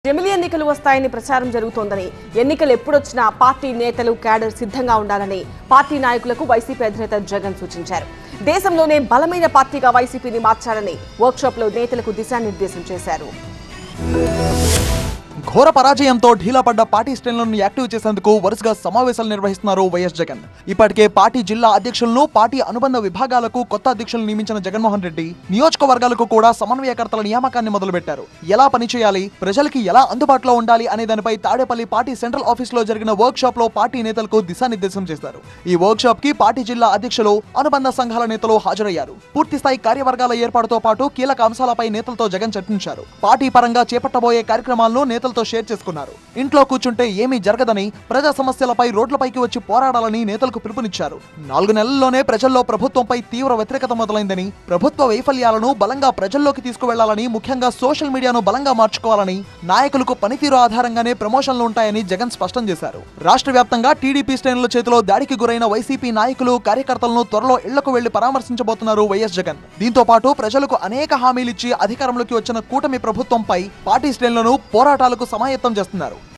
జమిలీ ఎన్నికలు వస్తాయని ప్రచారం జరుగుతోందని ఎన్నికలు ఎప్పుడొచ్చినా పార్టీ నేతలు క్యాడర్ సిద్ధంగా ఉండాలని పార్టీ నాయకులకు వైసీపీ అధినేత జగన్ సూచించారు దేశంలోనే బలమైన పార్టీగా వైసీపీని మార్చాలని వర్క్షాప్లో నేతలకు దిశానిర్దేశం చేశారు ఘోర పరాజయంతో ఢీలా పడ్డ పార్టీ శ్రేణులను యాక్టివ్ చేసేందుకు వరుసగా సమావేశాలు నిర్వహిస్తున్నారు వైఎస్ జగన్ ఇప్పటికే పార్టీ జిల్లా అధ్యక్షులను పార్టీ అనుబంధ విభాగాలకు కొత్త అధ్యక్షులను నియమించిన జగన్మోహన్ రెడ్డి నియోజకవర్గాలకు కూడా సమన్వయకర్తల నియామకాన్ని మొదలుపెట్టారు ఎలా పనిచేయాలి ప్రజలకి ఎలా అందుబాటులో ఉండాలి అనే దానిపై తాడేపల్లి పార్టీ సెంట్రల్ ఆఫీస్ లో జరిగిన వర్క్ షాప్ లో పార్టీ నేతలకు దిశానిర్దేశం చేశారు ఈ వర్క్ షాప్ కి పార్టీ జిల్లా అధ్యక్షులు అనుబంధ సంఘాల నేతలు హాజరయ్యారు పూర్తి స్థాయి కార్యవర్గాల ఏర్పాటుతో పాటు కీలక అంశాలపై నేతలతో జగన్ చర్చించారు పార్టీ పరంగా చేపట్టబోయే కార్యక్రమాలను నేతలతో షేర్ చేసుకున్నారు ఇంట్లో కూర్చుంటే ఏమీ జరగదని ప్రజా సమస్యలపై రోడ్లపైకి వచ్చి పోరాడాలని నేతలకు పిలుపునిచ్చారు నాలుగు నెలల్లోనే ప్రజల్లో ప్రభుత్వంపై తీవ్ర వ్యతిరేకత మొదలైందని ప్రభుత్వ వైఫల్యాలను బలంగా ప్రజల్లోకి తీసుకువెళ్లాలని ముఖ్యంగా సోషల్ మీడియాను బలంగా మార్చుకోవాలని నాయకులకు పనితీరు ఆధారంగానే ప్రమోషన్లు ఉంటాయని జగన్ స్పష్టం చేశారు రాష్ట్ర వ్యాప్తంగా టీడీపీ శ్రేణుల చేతిలో దాడికి గురైన వైసీపీ నాయకులు కార్యకర్తలను త్వరలో ఇళ్లకు వెళ్లి పరామర్శించబోతున్నారు వైఎస్ జగన్ దీంతో పాటు ప్రజలకు అనేక హామీలిచ్చి అధికారంలోకి వచ్చిన కూటమి ప్రభుత్వంపై పార్టీ శ్రేణులను పోరాటాలకు సమాయత్తం చేస్తున్నారు